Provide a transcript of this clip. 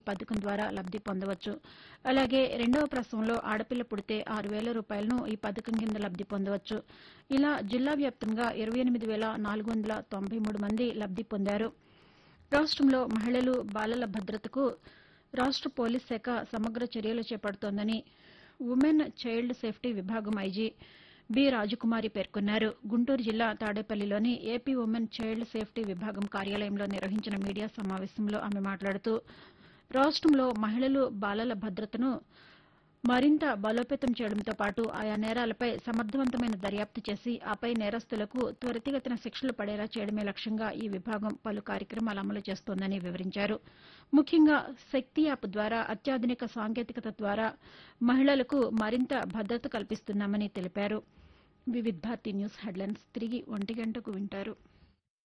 పథకం ద్వారా లబ్ది పొందవచ్చు అలాగే రెండవ ప్రసవంలో ఆడపిల్ల పుడితే ఆరు వేల రూపాయలను ఈ పథకం కింద లబ్ది పొందవచ్చు ఇలా జిల్లా వ్యాప్తంగా ఇరవై ఎనిమిది వేల నాలుగు వందల తొంభై మూడు మంది లబ్ది పొందారు రాష్టంలో మహిళలు బాలల భద్రతకు రాష్ట పోలీస్ శాఖ సమగ్ర చర్యలు చేపడుతోందని ఉమెన్ చైల్డ్ సేఫ్టీ విభాగం ఐజీ బి రాజకుమారి పేర్కొన్నారు గుంటూరు జిల్లా తాడేపల్లిలోని ఏపీ ఉమెన్ చైల్డ్ సేఫ్టీ విభాగం కార్యాలయంలో నిర్వహించిన మీడియా సమావేశంలో ఆమె మాట్లాడుతూ రాష్టంలో మహిళలు బాలల భద్రతను మరింత బలోపేతం చేయడంతో పాటు ఆయా నేరాలపై సమర్థవంతమైన దర్యాప్తు చేసి ఆపై నేరస్తులకు త్వరితగతిన శిక్షలు పడేలా చేయడమే లక్ష్యంగా ఈ విభాగం పలు కార్యక్రమాలు అమలు చేస్తోందని వివరించారు ముఖ్యంగా శక్తి యాప్ ద్వారా అత్యాధునిక సాంకేతికత ద్వారా మహిళలకు మరింత భద్రత కల్పిస్తున్నామని తెలిపారు వివిధ్ భారతి న్యూస్ హెడ్లైన్స్ తిరిగి ఒంటి గంటకు వింటారు